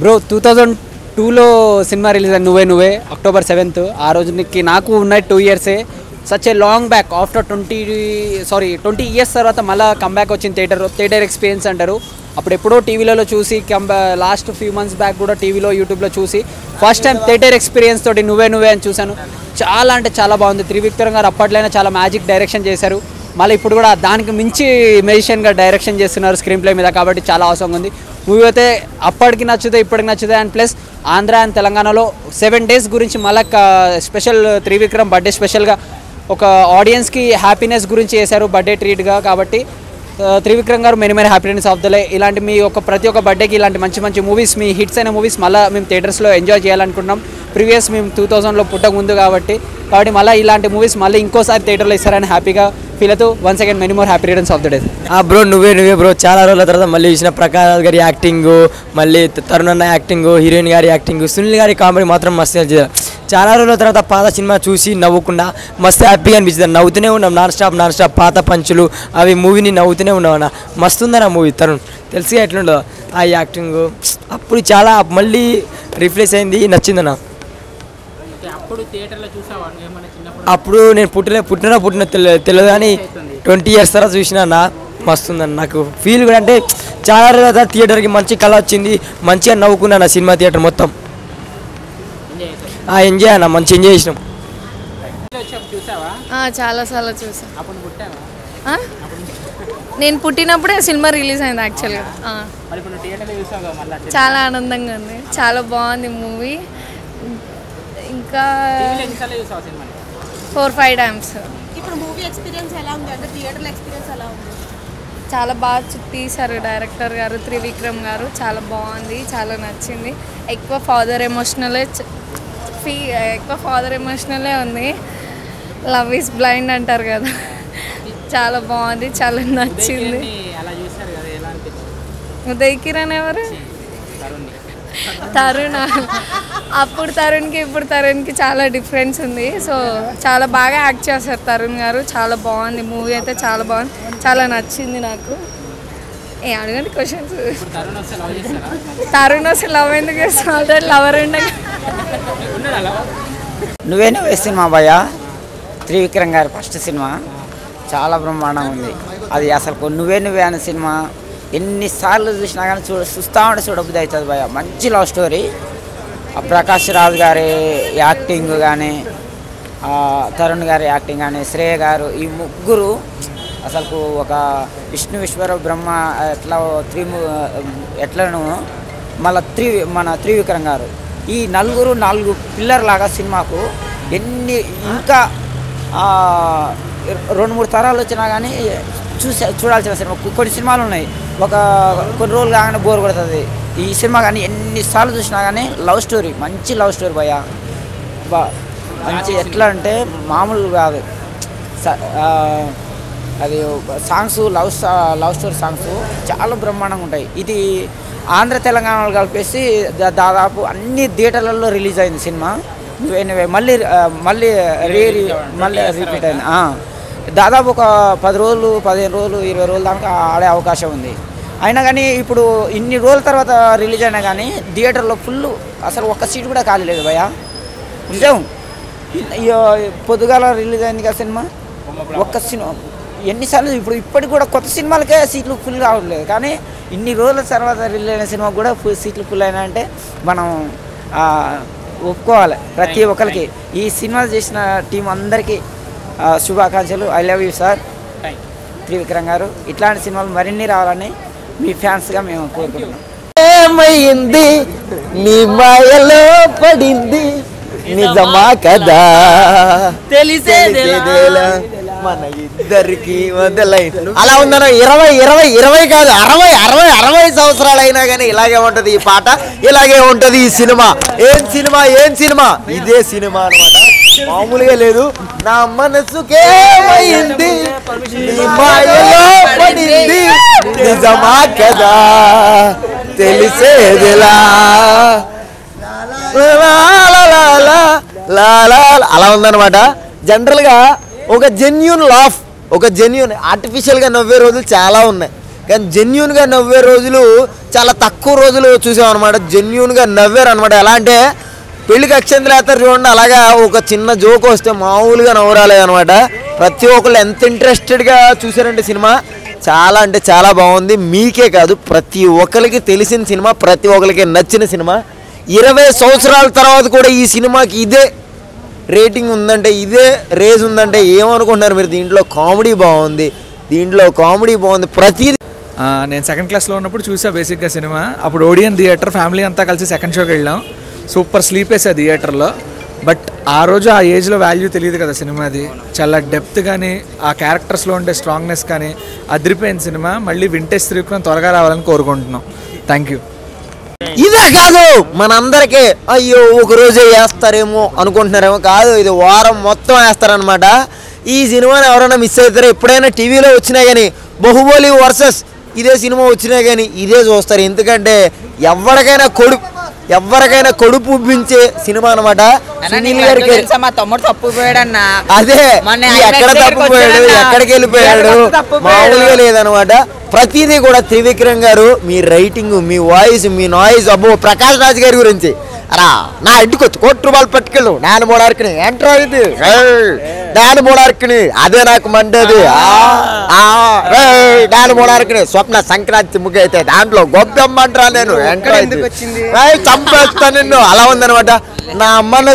Bro two thousand టూలో cinema release అయింది Nuvve Nuvve October seventh ఆ రోజుకి నాకు ఉన్నాయి టూ ఇయర్సే such a long back after twenty sorry twenty years తర్వాత మళ్ళీ కంబ్యాక్ వచ్చింది థియేటర్ థియేటర్ ఎక్స్పీరియన్స్ అంటారు అప్పుడు ఎప్పుడో టీవీలలో చూసి కంబా లాస్ట్ ఫ్యూ మంత్స్ బ్యాక్ కూడా టీవీలో యూట్యూబ్లో చూసి ఫస్ట్ టైం థియేటర్ ఎక్స్పీరియన్స్ తోటి నువ్వే నువ్వే అని చూశాను చాలా అంటే చాలా బాగుంది త్రివిక్రమ్ గారు అప్పట్లోనే చాలా మ్యాజిక్ డైరెక్షన్ చేశారు మళ్ళీ ఇప్పుడు కూడా దానికి మించి మెజిషియన్గా డైరెక్షన్ చేస్తున్నారు స్క్రీన్ ప్లే మీద కాబట్టి చాలా అవసరంగా ఉంది మూవీ అయితే అప్పటికి నచ్చుతాయి ఇప్పటికి నచ్చుతాయి అండ్ ప్లస్ ఆంధ్ర అండ్ తెలంగాణలో సెవెన్ డేస్ గురించి మళ్ళీ స్పెషల్ త్రివిక్రమ్ బర్త్డే స్పెషల్గా ఒక ఆడియన్స్కి హ్యాపీనెస్ గురించి చేశారు బర్త్డే ట్రీట్గా కాబట్టి ఆ, Trivikram garu many many happiness of the లే ఇలాంటి మీ ఒక ప్రతి ఒక్క బర్త్డేకి ఇలాంటి మంచి మంచి మూవీస్ మీ హిట్స్ అయిన మూవీస్ మళ్ళీ మేము థియేటర్స్లో ఎంజాయ్ చేయాలనుకుంటున్నాం ప్రీవియస్ మేము టూ థౌజండ్లో పుట్టక ముందు కాబట్టి కాబట్టి మళ్ళీ ఇలాంటి మూవీస్ మళ్ళీ ఇంకోసారి థియేటర్లో ఇస్తారని హ్యాపీగా ఫీల్ అవుతూ one second many more happy returns of the day ఆ బ్రో నువ్వే నువ్వే బ్రో చాలా రోజుల తర్వాత మళ్ళీ చూసిన ప్రకాష్ గారి యాక్టింగ్ మళ్ళీ తరుణ్ అన్న యాక్టింగ్ హీరోయిన్ గారి యాక్టింగ్ సునీల్ గారి కామెడీ మాత్రం మస్తు నచ్చింది. చాలా రోజుల తర్వాత పాత సినిమా చూసి నవ్వకుండా మస్తు హ్యాపీగా అనిపించింది నవ్వుతూనే ఉన్నాం నాన్ స్టాప్ నాన్ స్టాప్ పాత పంచులు అవి మూవీని నవ్వుతూనే ఉన్నాం అన్న మస్తు ఉందన్న మూవీ తరుణ్ తెలుసుగా ఎట్లుండదో ఆ యాక్టింగ్ అప్పుడు చాలా మళ్ళీ రిఫ్రెష్ అయింది నచ్చిందన్న అప్పుడు థియేటర్లో చూసావా ఏమన్నా చిన్నప్పుడు అప్పుడు నేను పుట్టిన పుట్టిన పుట్టిన తెలియదు తెలియదు కానీ ట్వంటీ ఇయర్స్ తర్వాత చూసిన అన్న మస్తుందన్న నాకు ఫీల్ కూడా అంటే చాలా రోజుల తర్వాత థియేటర్కి మంచి కళ వచ్చింది మంచిగా నవ్వుకున్నాను ఆ సినిమా థియేటర్ మొత్తం ఎంజాయ్ చేసావు ఆ ఎంజాయ్ అన్న మంచి ఎంజాయ్ చేసినాం వచ్చావు చూసావా చాలా సార్లు చూసాను అప్పుడు పుట్టావా నేను పుట్టినప్పుడే సినిమా రిలీజ్ అయింది యాక్చువల్గా ఆ. మరి ఇప్పుడు థియేటర్లో చూసావు కదా మళ్ళీ చాలా ఆనందంగా ఉంది చాలా బాగుంది మూవీ ఇంకా టీవీలో ఎన్నిసార్లు చూసావు సినిమాని ఫోర్ ఫైవ్ టైమ్స్ ఇప్పుడు మూవీ ఎక్స్పీరియన్స్ ఎలా ఉంది అంటే థియేటర్ ఎక్స్పీరియన్స్ ఎలా ఉంది చాలా బాగా చు- తీశారు డైరెక్టర్ గారు త్రివిక్రమ్ గారు చాలా బాగుంది చాలా నచ్చింది ఎక్కువ ఫాదర్ ఎమోషనలే చ- ఫీ ఎక్కువ ఫాదర్ ఎమోషనలే ఉంది లవ్ ఈస్ బ్లైండ్ అంటారు కదా చాలా బాగుంది చాలా నచ్చింది ఉదయ్ అలా చూసారు కదా ఎలా అనిపించింది ఉదయ్ కిరణ్ ఎవరు తరుణ్ని తరుణ్ అప్పుడు తరుణ్కి ఇప్పుడు తరుణ్కి చాలా డిఫరెన్స్ ఉంది సో చాలా బాగా యాక్ట్ చేస్తారు తరుణ్ గారు చాలా బాగుంది మూవీ అయితే చాలా బాగుంది చాలా నచ్చింది నాకు ఏ అడగండి క్వశ్చన్స్ ఇప్పుడు తరుణ్ వస్తే లవ్ చేస్తారా తరుణ్ అసలు లవ్ ఎందుకు చేస్తాం ఆల్రెడీ లవర్ ఉండగా ఉన్నాడు అలా నువ్వే నువ్వే సినిమా భయ త్రివిక్రమ్ గారి ఫస్ట్ సినిమా చాలా బ్రహ్మాండంగా ఉంది అది అసలు నువ్వే నువ్వే అనే సినిమా ఎన్నిసార్లు చూసినా కానీ చూడ చూస్తా ఉంటే చూడబుద్ధి అవుతుంది భయ మంచి లవ్ స్టోరీ ఆ ప్రకాష్ రాజ్ గారి యాక్టింగ్ కానీ తరుణ్ గారి యాక్టింగ్ కానీ శ్రేయ గారు ఈ ముగ్గురు అసలు ఒక విష్ణు విశ్వర బ్రహ్మ ఎట్లా త్రిము ఎట్లను మళ్ళీ త్రి మన త్రివిక్రమ్ గారు ఈ నలుగురు నాలుగు పిల్లర్ లాగా సినిమాకు ఎన్ని ఇంకా ఆ, రెండు మూడు తరాలు వచ్చినా కానీ చూసే చూడాల్సిన సినిమా కొ- కొన్ని సినిమాలు ఉన్నాయి ఒక కొన్ని రోజులు కాగానే బోర్ కొడుతుంది ఈ సినిమా కానీ ఎన్నిసార్లు చూసినా కానీ లవ్ స్టోరీ మంచి లవ్ స్టోరీ భయ బా మంచి ఎట్లా అంటే మామూలు కాదు స- ఆ, అది సాంగ్స్ లవ్ సా- లవ్ స్టోరీ సాంగ్స్ చాలా బ్రహ్మాండంగా ఉంటాయి ఇది ఆంధ్ర తెలంగాణలో కలిపేసి దా- దాదాపు అన్ని థియేటర్లలో రిలీజ్ అయింది సినిమా నువ్వే నువ్వే మళ్ళీ ఆ, మళ్ళీ రీ రీ- మళ్ళీ రిపీట్ అయింది ఆ. దాదాపు ఒక పది రోజులు పదిహేను రోజులు ఇరవై రోజుల దాకా ఆడే అవకాశం ఉంది అయినా కానీ ఇప్పుడు ఇన్ని రోజుల తర్వాత రిలీజ్ అయినా కానీ థియేటర్లో ఫుల్ అసలు ఒక్క సీట్ కూడా ఖాళీ లేదు భయ్యా నిజం ఇయ్యో, పొద్దుగాల రిలీజ్ అయింది కదా సినిమా ఒక్క సినిమా ఎన్నిసార్లు ఇప్పుడు ఇప్పటికి కూడా కొత్త సినిమాలకే సీట్లు ఫుల్ కావట్లేదు కానీ ఇన్ని రోజుల తర్వాత రిలీజ్ అయిన సినిమా కూడా ఫుల్ సీట్లు ఫుల్ అయినా అంటే మనం ఆ, ఒప్పుకోవాలి ప్రతి ఒక్కరికి ఈ సినిమా చేసిన టీం అందరికీ ఆ, శుభాకాంక్షలు I love you sir thank Trivikram garu ఇట్లాంటి సినిమాలు మరిన్ని రావాలని మీ ఫ్యాన్స్గా మేము కోరుకుంటున్నాం ఏమైంది నీ మాయలో పడింది నిజమా కదా తెలిసేదేలా మన ఇద్దరికి మొదలైంది అలా ఉందన్న ఇరవై ఇరవై ఇరవై కాదు అరవై అరవై అరవై సంవత్సరాలు అయినా కానీ ఇలాగే ఉంటది ఈ పాట ఇలాగే ఉంటది ఈ సినిమా ఏం సినిమా ఏం సినిమా ఇదే సినిమా అన్నమాట మామూలుగా లేదు నా మనసుకేమైంది నీ మాయలో పడింది నిజమా కదా తెలిసేదిలా లా లా లా లా లా లా లా. అలా ఉందన్నమాట జనరల్గా ఒక జెన్యున్ లాఫ్ ఒక జెన్యున్ ఆర్టిఫిషియల్గా నవ్వే రోజులు చాలా ఉన్నాయి కానీ జెన్యున్గా నవ్వే రోజులు చాలా తక్కువ రోజులు చూసాం అనమాట జెన్యున్గా నవ్వారు అనమాట ఎలా అంటే పెళ్లికి అక్షంతలు వేస్తారు చూడండి అలాగా ఒక చిన్న జోక్ వస్తే మామూలుగా నవ్వరాలేదు అనమాట ప్రతి ఒక్కళ్ళు ఎంత ఇంట్రెస్టెడ్గా చూసారంటే సినిమా చాలా అంటే చాలా బాగుంది మీకే కాదు ప్రతి ఒక్కరికి తెలిసిన సినిమా ప్రతి ఒక్కరికి నచ్చిన సినిమా ఇరవై సంవత్సరాల తర్వాత కూడా ఈ సినిమాకి ఇదే రేటింగ్ ఉందంటే ఇదే రేజ్ ఉందంటే ఏమనుకుంటున్నారు మీరు దీంట్లో కామెడీ బాగుంది దీంట్లో కామెడీ బాగుంది ప్రతి ఆ, నేను సెకండ్ క్లాస్లో ఉన్నప్పుడు చూసా బేసిక్గా సినిమా అప్పుడు ఓడియన్ థియేటర్ ఫ్యామిలీ అంతా కలిసి సెకండ్ షోకి వెళ్ళాం సూపర్ స్లీప్ వేసా థియేటర్లో బట్ ఆ రోజు ఆ ఏజ్లో వాల్యూ తెలియదు కదా సినిమాది చాలా డెప్త్ కానీ ఆ క్యారెక్టర్స్లో ఉండే స్ట్రాంగ్నెస్ కానీ అదిరిపోయిన సినిమా మళ్ళీ వింటేజ్ త్రివిక్రమ్ త్వరగా రావాలని కోరుకుంటున్నాం థ్యాంక్ యూ ఇదే కాదు మనందరికీ అయ్యో ఒక రోజే వేస్తారేమో అనుకుంటున్నారేమో కాదు ఇది వారం మొత్తం వేస్తారనమాట ఈ సినిమాని ఎవరైనా మిస్ అవుతారో ఎప్పుడైనా టీవీలో వచ్చినా కానీ బాహుబలి వర్సెస్ ఇదే సినిమా వచ్చినా కానీ ఇదే చూస్తారు ఎందుకంటే ఎవరికైనా కొడుపు ఎవరికైనా కొడుపు ఉబ్బించే సినిమా అనమాట సునీల్ గారికి మా తమ్ముడు తప్పిపోయాడన్నా అదే మొన్న ఈ IMAX ఎక్కడ దగ్గరికి తప్పిపోయాడు వచ్చాడన్నా. ఎక్కడికి వెళ్ళిపోయాడు ఎక్కడ తప్పిపోయాడు? మామూలుగా లేదనమాట ప్రతిదీ కూడా త్రివిక్రమ్ గారు మీ రైటింగ్ మీ వాయిస్ మీ నాయిస్ అబ్బో ప్రకాష్ రాజ్ గారి గురించి అరా నా ఇంటికి వచ్చి కోటి రూపాయలు పట్టుకెళ్ళు నేను మోడార్కిని ఏంట్రా ఇది ఏయ్, నేను మోడార్కిని అదే నాకు మండేది ఆ, ఆ, ఏయ్, నేను మోడార్కిని స్వప్న సంక్రాంతి ముగ్గు అయితే దాంట్లో గొప్పమ్మంటరా నేను ఏంట్రా ఇది? ఏయ్, చంపేస్తా నిన్ను అలా ఉందనమాట నా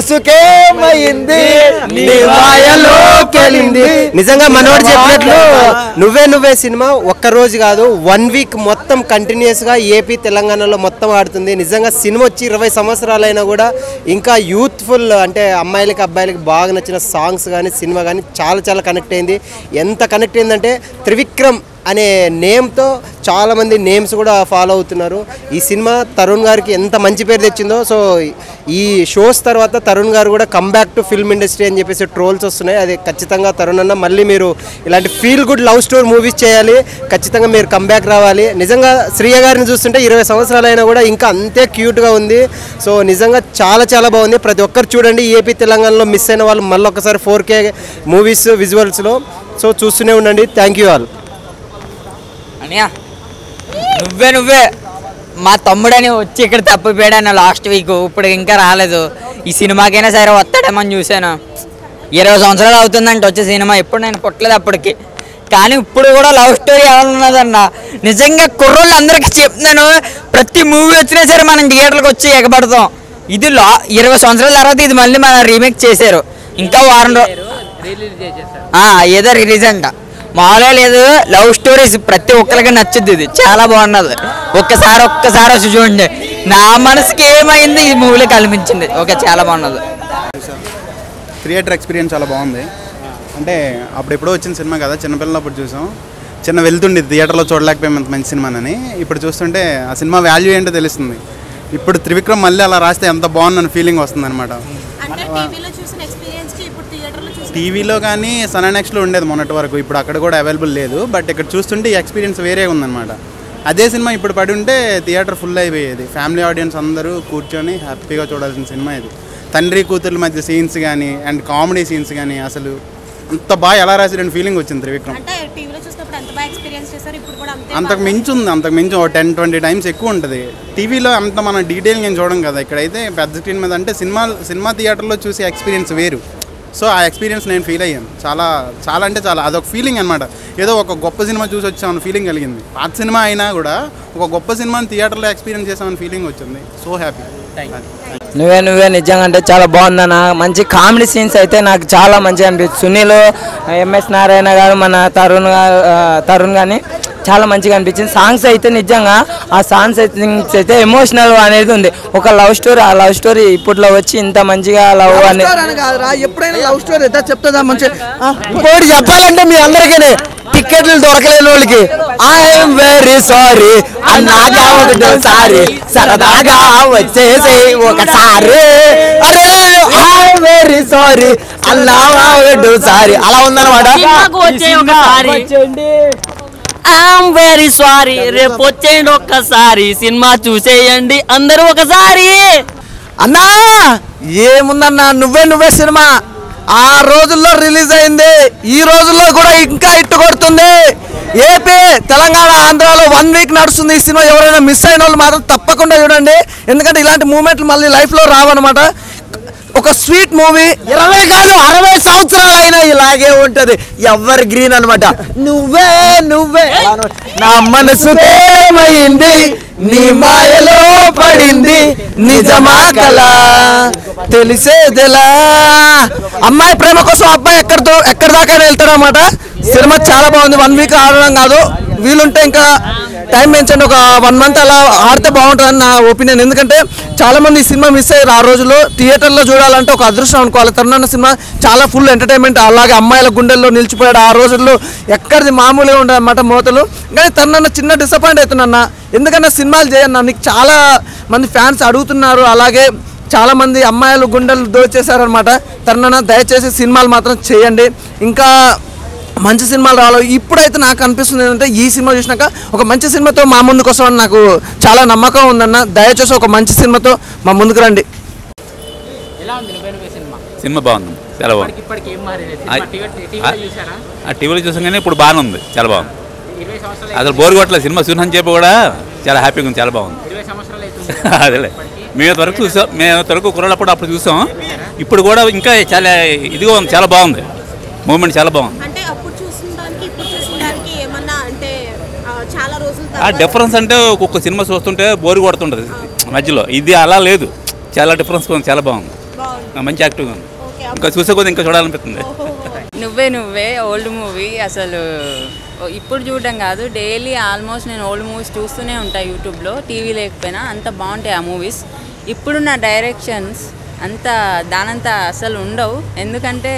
మనసుకేమైంది నీ మాయలోకెళ్ళింది నిజంగా మనోడు చెప్పినట్లు నువ్వే నువ్వే సినిమా ఒక్క రోజు కాదు వన్ వీక్ మొత్తం కంటిన్యూస్ గా ఏపీ తెలంగాణలో మొత్తం ఆడుతుంది నిజంగా సినిమా వచ్చి ఇరవై సంవత్సరాలైనా కూడా ఇంకా యూత్ఫుల్ అంటే అమ్మాయిలకి అబ్బాయిలకి బాగా నచ్చిన సాంగ్స్ కానీ సినిమా కానీ చాలా చాలా కనెక్ట్ అయింది ఎంత కనెక్ట్ అయిందంటే త్రివిక్రమ్ అనే నేమ్తో చాలామంది నేమ్స్ కూడా ఫాలో అవుతున్నారు ఈ సినిమా తరుణ్ గారికి ఎంత మంచి పేరు తెచ్చిందో సో ఈ షోస్ తర్వాత తరుణ్ గారు కూడా కమ్బ్యాక్ టు ఫిల్మ్ ఇండస్ట్రీ అని చెప్పేసి ట్రోల్స్ వస్తున్నాయి అది ఖచ్చితంగా తరుణ్ అన్న మళ్ళీ మీరు ఇలాంటి feel good love story movies చేయాలి ఖచ్చితంగా మీరు కమ్బ్యాక్ రావాలి నిజంగా శ్రీయ గారిని చూస్తుంటే ఇరవై సంవత్సరాలైనా కూడా ఇంకా అంతే క్యూట్గా ఉంది సో నిజంగా చాలా చాలా బాగుంది ప్రతి ఒక్కరు చూడండి ఏపీ తెలంగాణలో మిస్ అయిన వాళ్ళు మళ్ళీ ఒకసారి ఫోర్ కే మూవీస్ విజువల్స్లో సో చూస్తూనే ఉండండి థ్యాంక్ యూ ఆల్ అనియా నువ్వే నువ్వే మా తమ్ముడని వచ్చి ఇక్కడ తప్పిపోయాడన్న లాస్ట్ వీక్ ఇప్పుడు ఇంకా రాలేదు ఈ సినిమాకైనా సరే వస్తాడేమని చూశాను ఇరవై సంవత్సరాలు అవుతుందంట వచ్చే సినిమా ఎప్పుడు నేను పుట్టలేదు అప్పటికి కానీ ఇప్పుడు కూడా లవ్ స్టోరీ ఎవరున్నదన్న నిజంగా కుర్రోళ్ళు అందరికీ చెప్తున్నాను ప్రతి మూవీ వచ్చినా సరే మనం థియేటర్కి వచ్చి ఎగబడతాం ఇది లా ఇరవై సంవత్సరాల తర్వాత ఇది మళ్ళీ మన రీమేక్ చేశారు ఇంకా వారం రో రిలీజ్ చేసేస్తారు ఆ, ఏదో రిలీజ్ అంట మామూలుగా లేదు లవ్ స్టోరీస్ ప్రతి ఒక్కరికి నచ్చుద్ది ఇది చాలా బాగున్నది ఒక్కసారి ఒక్కసారి వచ్చి చూడండి నా మనసుకి ఏమైంది ఈ మూవీలో కనిపించింది ఓకే చాలా బాగున్నది థియేటర్ ఎక్స్పీరియన్స్ చాలా బాగుంది అంటే అప్పుడు ఎప్పుడో వచ్చిన సినిమా కదా చిన్నపిల్లలప్పుడు చూసాం చిన్న వెళ్తుండే థియేటర్లో చూడలేకపోయాం అంత మంచి సినిమానని ఇప్పుడు చూస్తుంటే ఆ సినిమా వాల్యూ ఏంటో తెలుస్తుంది ఇప్పుడు త్రివిక్రమ్ మళ్ళీ అలా రాస్తే ఎంత బాగుందని ఫీలింగ్ వస్తుంది అనమాట అంటే టీవీలో చూసిన ఎక్స్పీరియన్స్ కి ఇప్పుడు థియేటర్లో చూసిన టీవీలో కానీ సన్ నెక్స్ట్లో ఉండేది మొన్నటి వరకు ఇప్పుడు అక్కడ కూడా అవైలబుల్ లేదు బట్ ఇక్కడ చూస్తుంటే ఈ ఎక్స్పీరియన్స్ వేరే ఉందన్నమాట అదే సినిమా ఇప్పుడు పడి ఉంటే థియేటర్ ఫుల్ అయిపోయేది ఫ్యామిలీ ఆడియన్స్ అందరూ కూర్చొని హ్యాపీగా చూడాల్సిన సినిమా ఇది తండ్రి కూతుర్ల మధ్య సీన్స్ కానీ అండ్ కామెడీ సీన్స్ కానీ అసలు అంత బాగా ఎలా రాసాడని ఫీలింగ్ వచ్చింది త్రివిక్రమ్ అంటే టీవీలో చూసినప్పుడు ఎంత బాగా ఎక్స్పీరియన్స్ చేశారు ఇప్పుడు కూడా అంతే అంతకు మించి ఉంది అంతకు మించి ఒక టెన్ ట్వంటీ టైమ్స్ ఎక్కువ ఉంటుంది టీవీలో అంత మన డీటెయిల్ నేను చూడం కదా ఇక్కడైతే పెద్ద స్క్రీన్ మీద అంటే సినిమా సినిమా థియేటర్లో చూసే ఎక్స్పీరియన్స్ వేరు సో ఆ ఎక్స్పీరియన్స్ నేను ఫీల్ అయ్యాను చాలా చాలా అంటే చాలా అదొక ఫీలింగ్ అనమాట ఏదో ఒక గొప్ప సినిమా చూసి వచ్చామని ఫీలింగ్ కలిగింది పాత సినిమా అయినా కూడా ఒక గొప్ప సినిమాని థియేటర్లో ఎక్స్పీరియన్స్ చేసామని ఫీలింగ్ వచ్చింది సో హ్యాపీ నువ్వే నువ్వే నిజంగా అంటే చాలా బాగుందన్న మంచి కామెడీ సీన్స్ అయితే నాకు చాలా మంచిగా అనిపిస్తుంది సునీల్ ఎంఎస్ నారాయణ గారు మన తరుణ్ గారు ఆ, తరుణ్ కానీ చాలా మంచిగా అనిపించింది సాంగ్స్ అయితే నిజంగా ఆ సాంగ్స్ అయితే అయితే ఎమోషనల్ అనేది ఉంది ఒక లవ్ స్టోరీ ఆ లవ్ స్టోరీ ఇప్పట్లో వచ్చి ఇంత మంచిగా లవ్ అనేది కాదురా ఎప్పుడైనా లవ్ స్టోరీ అయితే చెప్తుందా మంచి ఇంకోటి చెప్పాలంటే మీ అందరికీ టికెట్లు దొరకలేని వాళ్ళకి ఐఎమ్ వెరీ సారీ అన్నాగా ఒకటోసారి సరదాగా వచ్చేసి ఒకసారి అరే ఐఎమ్ వెరీ సారీ అన్నాగా ఒకటోసారి అలా ఉందన్నమాట ఐఎమ్ వెరీ సారీ రేపు వచ్చేయండి ఒక్కసారి సినిమా చూసేయండి అందరూ ఒకసారి అన్నా ఏముందన్నా నువ్వే నువ్వే సినిమా ఆ రోజుల్లో రిలీజ్ అయింది ఈ రోజుల్లో కూడా ఇంకా ఇట్టు కొడుతుంది ఏపీ తెలంగాణ ఆంధ్రాలో వన్ వీక్ నడుస్తుంది ఈ సినిమా ఎవరైనా మిస్ అయిన వాళ్ళు మాత్రం తప్పకుండా చూడండి ఎందుకంటే ఇలాంటి మూమెంట్లు మళ్ళీ లైఫ్లో రావన్నమాట ఒక స్వీట్ మూవీ ఇరవై కాదు అరవై సంవత్సరాలు అయినా ఇలాగే ఉంటది ఎవరి గ్రీన్ అన్నమాట నువ్వే నువ్వే నా మనసు ఏమైంది నీ మాయలో పడింది నిజమా కల తెలిసేదెలా అమ్మాయి ప్రేమ కోసం అబ్బాయి ఎక్కడితో ఎక్కడి దాకా వెళ్తాడు అనమాట సినిమా చాలా బాగుంది వన్ వీక్ ఆడడం కాదు వీలుంటే ఇంకా టైం పెంచండి ఒక వన్ మంత్ అలా ఆడితే బాగుంటుందని నా ఒపీనియన్ ఎందుకంటే చాలా మంది ఈ సినిమా మిస్ అయ్యారు ఆ రోజుల్లో థియేటర్లో చూడాలంటే ఒక అదృష్టం అనుకోవాలి తరుణన్న సినిమా చాలా ఫుల్ ఎంటర్టైన్మెంట్ అలాగే అమ్మాయిల గుండెల్లో నిలిచిపోయాడు ఆ రోజుల్లో ఎక్కడిది మామూలుగా ఉండదు అనమాట మూతలు కానీ తరుణన్న చిన్న డిసప్పాయింట్ అవుతున్నా ఎందుకన్నా సినిమాలు చేయన్న నీకు చాలా మంది ఫ్యాన్స్ అడుగుతున్నారు అలాగే చాలా మంది అమ్మాయిలు గుండెలు దోచేశారనమాట తరుణన్న దయచేసి సినిమాలు మాత్రం చేయండి ఇంకా మంచి సినిమాలు రావాలి ఇప్పుడైతే నాకు అనిపిస్తుంది ఏంటంటే ఈ సినిమా చూసినాక ఒక మంచి సినిమాతో మా ముందుకు వస్తామని నాకు చాలా నమ్మకం ఉందన్న దయచేసి ఒక మంచి సినిమాతో మా ముందుకు రండి ఎలా ఉంది నువ్వే నువ్వే సినిమా సినిమా బాగుంది చాలా బాగుంది ఇప్పటికి ఏం మారింది ఆ- సినిమా టీవీ టీవీలో చూసారా ఆ టీవీలో చూసాం కానీ ఇప్పుడు బాగానే ఉంది చాలా బాగుంది ఇరవై సంవత్సరాలు అసలు బోర్ కొట్టలేదు సినిమా చూసాను చెప్పి కూడా చాలా హ్యాపీగా ఉంది చాలా బాగుంది ఇరవై సంవత్సరాలు అవుతుంది అదేలే మేము వరకు చూసాం మేము వరకు కుర్రాళ్ళప్పుడు అప్పుడు చూసాం ఇప్పుడు కూడా ఇంకా చాలా ఇదిగా ఉంది చాలా బాగుంది మూమెంట్ చాలా బాగుంది అంటే అప్పుడు చూసిన ఇప్పుడు చూసిన ఏమన్నా అంటే ఆ, చాలా రోజుల ఆ తర్వాత డిఫరెన్స్ అంటే ఒక్కొక్క సినిమా చూస్తుంటే బోర్ కొడుతుంటుంది మధ్యలో ఇది అలా లేదు చాలా డిఫరెన్స్ ఉంది చాలా బాగుంది ఆ, మంచి యాక్టివ్గా ఉంది ఇంకా చూసే కొద్ది ఇంకా చూడాలనిపిస్తుంది నువ్వే నువ్వే ఓల్డ్ మూవీ అసలు ఇప్పుడు చూడడం కాదు డైలీ ఆల్మోస్ట్ నేను ఓల్డ్ మూవీస్ చూస్తూనే ఉంటాను యూట్యూబ్లో టీవీ లేకపోయినా అంత బాగుంటాయి ఆ మూవీస్ ఇప్పుడున్న డైరెక్షన్స్ అంత దానంత అసలు ఉండవు ఎందుకంటే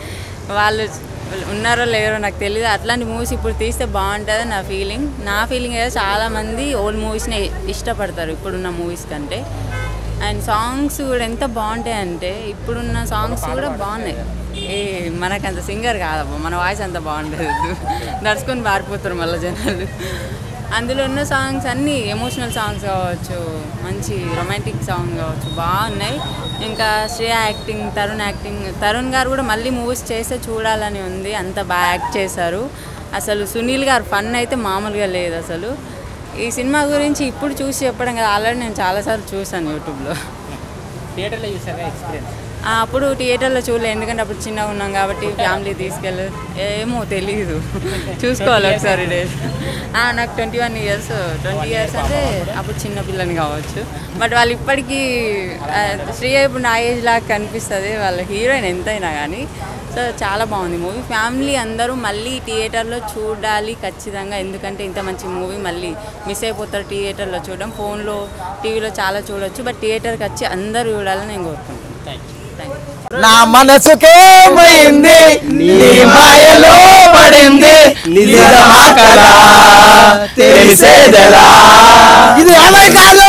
వాళ్ళు ఉన్నారో లేరో నాకు తెలియదు అట్లాంటి మూవీస్ ఇప్పుడు తీస్తే బాగుంటుంది నా ఫీలింగ్ నా ఫీలింగ్ అయితే చాలామంది ఓల్డ్ మూవీస్ని ఇష్టపడతారు ఇప్పుడున్న మూవీస్ కంటే అండ్ సాంగ్స్ కూడా ఎంత బాగుంటాయి అంటే ఇప్పుడున్న సాంగ్స్ కూడా బాగున్నాయి ఏ మనకంత సింగర్ కాదబ్బా మన వాయిస్ అంత బాగుండదు నడుచుకొని పారిపోతారు మళ్ళీ జనాలు అందులో ఉన్న సాంగ్స్ అన్నీ ఎమోషనల్ సాంగ్స్ కావచ్చు మంచి రొమాంటిక్ సాంగ్ కావచ్చు బాగున్నాయి ఇంకా శ్రేయ యాక్టింగ్ తరుణ్ యాక్టింగ్ తరుణ్ గారు కూడా మళ్ళీ మూవీస్ చేస్తే చూడాలని ఉంది అంత బాగా యాక్ట్ చేశారు అసలు సునీల్ గారు ఫన్ అయితే మామూలుగా లేదు అసలు ఈ సినిమా గురించి ఇప్పుడు చూసి చెప్పడం కదా ఆల్రెడీ నేను చాలాసార్లు చూసాను యూట్యూబ్లో థియేటర్లో చూసారా ఎక్స్పీరియన్స్ ఆ, అప్పుడు థియేటర్లో చూడలే ఎందుకంటే అప్పుడు చిన్నగా ఉన్నాం కాబట్టి ఫ్యామిలీ తీసుకెళ్ళి ఏమో తెలియదు చూసుకోవాలి ఒకసారి డేస్ నాకు twenty one years twenty years అంటే అప్పుడు చిన్న పిల్లని కావచ్చు బట్ వాళ్ళు ఇప్పటికీ ఆ, శ్రీయ ఇప్పుడు నా ఏజ్ లాగా కనిపిస్తుంది వాళ్ళ హీరోయిన్ ఎంతైనా కానీ సో చాలా బాగుంది మూవీ ఫ్యామిలీ అందరూ మళ్ళీ థియేటర్లో చూడాలి ఖచ్చితంగా ఎందుకంటే ఇంత మంచి మూవీ మళ్ళీ మిస్ అయిపోతారు థియేటర్లో చూడడం ఫోన్లో టీవీలో చాలా చూడొచ్చు బట్ థియేటర్కి వచ్చి అందరూ చూడాలని నేను కోరుకుంటున్నాను థ్యాంక్ యూ నా మనసుకేమైంది నీ మాయలో పడింది నిజమా కదా తెలిసేదెలా ఇది ఏమై కాదు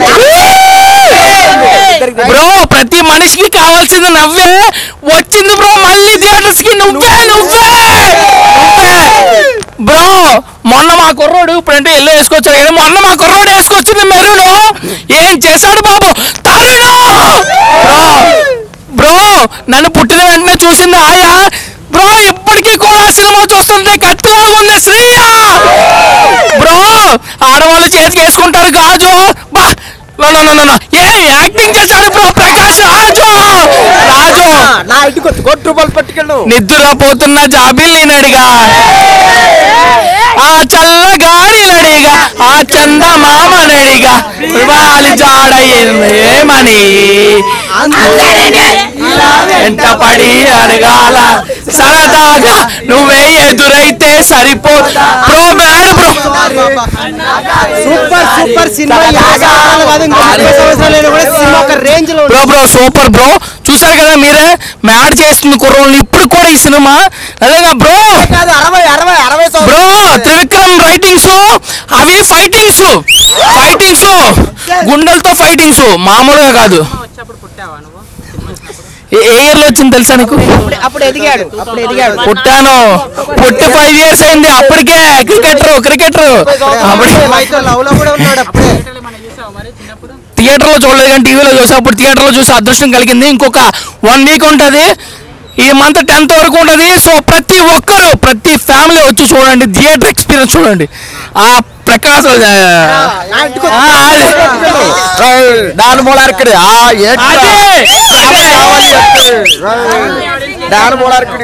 బ్రో ప్రతి మనిషికి కావాల్సింది నవ్వే వచ్చింది బ్రో మళ్ళీ థియేటర్స్ కి నువ్వే నువ్వే నువ్వే బ్రో మొన్న మా కుర్రోడు ఇప్పుడంటే ఎల్లో వేసుకొచ్చాడు కదా మొన్న మా కుర్రోడు వేసుకొచ్చింది మెరూను ఏం చేశాడు బాబు తరుణు బ్రో బ్రో నన్ను పుట్టిన వెంటనే చూసింది ఆయా బ్రో ఇప్పటికీ కూడా సినిమా చూస్తుంటే కత్తిలాగా ఉంది శ్రీయ బ్రో ఆడవాళ్ళు చేతికి వేసుకుంటారు గాజు బా నో నో నో నో ఏ యాక్టింగ్ చేశాడు బ్రో ప్రకాష్ రాజు రాజు నా ఇంటికి వచ్చి కోటి రూపాయలు పట్టుకెళ్ళు నిద్రపోతున్న జాబిల్లి నడిగా ఆ చల్లగాడి నడిగా ఆ చందమామ నడిగా వాలి జాడ ఏమని వెంట పడి అడగాల సరదాగా నువ్వే ఎదురైతే సరిపో bro mad bro super super cinema యాభై సంవత్సరాలు కాదు ఇంకో ముప్పై సంవత్సరాలైనా కూడా సినిమా ఒక రేంజ్ లో బ్రో బ్రో సూపర్ బ్రో చూసారు కదా మీరే మ్యాడ్ చేస్తుంది కుర్రోళ్ళు ఇప్పుడు కూడా ఈ సినిమా అదేగా బ్రో కాదు అరవై అరవై అరవై బ్రో త్రివిక్రమ్ రైటింగ్స్ అవి ఫైటింగ్స్ ఫైటింగ్స్ గుండెలతో ఫైటింగ్స్ మామూలుగా కాదు వచ్చినప్పుడు పుట్టావా నువ్వు ఏ ఇయర్ లో వచ్చింది తెలుసా నీకు అప్పుడు ఎదిగాడు అప్పుడు ఎదిగాడు పుట్టాను పుట్టి ఫైవ్ ఇయర్స్ అయింది అప్పటికే క్రికెటర్ క్రికెటర్ లవ్ లో కూడా ఉన్నాడు అప్పుడే థియేటర్ లో చూడలేదు కానీ టీవీలో చూసి అప్పుడు థియేటర్ లో చూసి అదృష్టం కలిగింది ఇంకొక వన్ వీక్ ఉంటుంది ఈ మంత్ టెన్త్ వరకు ఉంటుంది సో ప్రతి ఒక్కరు ప్రతి ఫ్యామిలీ వచ్చి చూడండి థియేటర్ ఎక్స్పీరియన్స్ చూడండి ఆ ప్రకాశ్ దాని మూలార్కడి ఆ దాని మూలార్కడి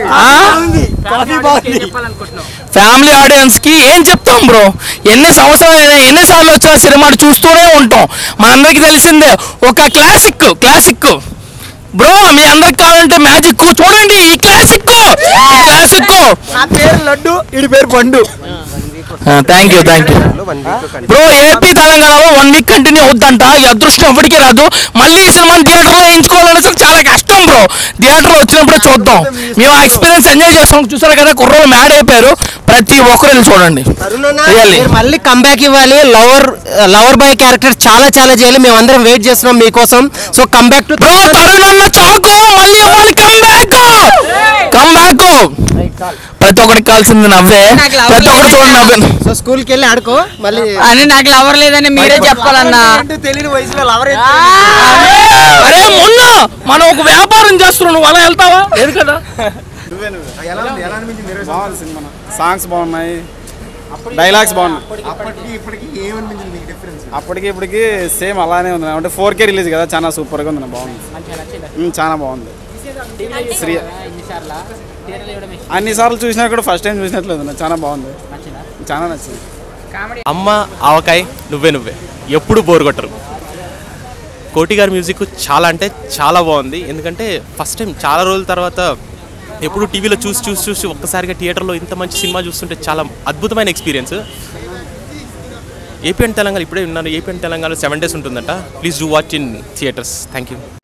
ఫ్యామిలీ ఆడియన్స్ కి ఏం చెప్తాం బ్రో ఎన్ని సంవత్సరాలు ఎన్నిసార్లు వచ్చిన సినిమాలు చూస్తూనే ఉంటాం మనందరికి తెలిసిందే ఒక క్లాసిక్ క్లాసిక్ బ్రో మీ అందరికి కావాలంటే మ్యాజిక్ చూడండి ఈ క్లాసిక్ క్లాసిక్ నా పేరు లడ్డు ఇడి పేరు పండు thank you thank you bro AP తెలంగాణలో వన్ వీక్ కంటిన్యూ అవుద్దంట ఈ అదృష్టం ఎప్పటికీ రాదు మళ్ళీ ఈ సినిమాని థియేటర్లో వేయించుకోవాలని అసలు చాలా కష్టం బ్రో థియేటర్లో వచ్చినప్పుడే చూద్దాం మేము ఆ ఎక్స్పీరియన్స్ ఎంజాయ్ చేస్తాం చూసారు కదా కుర్రోలు మ్యాడ్ అయిపోయారు ప్రతి ఒక్కరు వెళ్ళి చూడండి రియల్లీ మీరు మళ్ళీ కంబ్యాక్ ఇవ్వాలి లవర్ లవర్ బాయ్ క్యారెక్టర్ చాలా చాలా చేయాలి మేము అందరం వెయిట్ చేస్తున్నాం మీకోసం so comeback to bro Tarun అన్న చాకు మళ్ళీ ఇవ్వాలి కంబ్యాక్ కంబ్యాక్ ప్రతి ఒక్కరికి కావాల్సింది నవ్వే ప్రతి ఒక్కరు చూడండి నవ్వే సో స్కూల్కి వెళ్ళి ఆడుకో మళ్ళీ అని నాకు లవర్ లేదని మీరే చెప్పాలన్నా తెలియని వయసులో లవర్ అరే మొన్న మనం ఒక వ్యాపారం చేస్తున్నాం నువ్వు అలా వెళ్తావా లేదు కదా బాగుంది సినిమా సాంగ్స్ బాగున్నాయి డైలాగ్స్ బాగున్నాయి అప్పటికి ఇప్పటికి ఏమనిపించింది మీకు డిఫరెన్స్ అప్పటికి ఇప్పటికి సేమ్ అలానే ఉంది అంటే ఫోర్ కే రిలీజ్ కదా చాలా సూపర్గా ఉంది బాగుంది ఉమ్, చాలా బాగుంది శ్రీ అన్ని సార్లు చూసినా కూడా ఫస్ట్ టైం చూసినట్లేదు నాకు చాలా బాగుంది చాలా నచ్చింది అమ్మ ఆవకాయ్ నువ్వే నువ్వే ఎప్పుడు బోర్ కొట్టరు కోటి గారి మ్యూజిక్ చాలా అంటే చాలా బాగుంది ఎందుకంటే ఫస్ట్ టైం చాలా రోజుల తర్వాత ఎప్పుడు టీవీలో చూసి చూసి చూసి ఒక్కసారిగా థియేటర్లో ఇంత మంచి సినిమా చూస్తుంటే చాలా అద్భుతమైన ఎక్స్పీరియన్స్ ఏపీ అండ్ తెలంగాణ ఇప్పుడే ఉన్నాను AP and Telangana seven days ఉంటుందంట please do watch in theatres thank you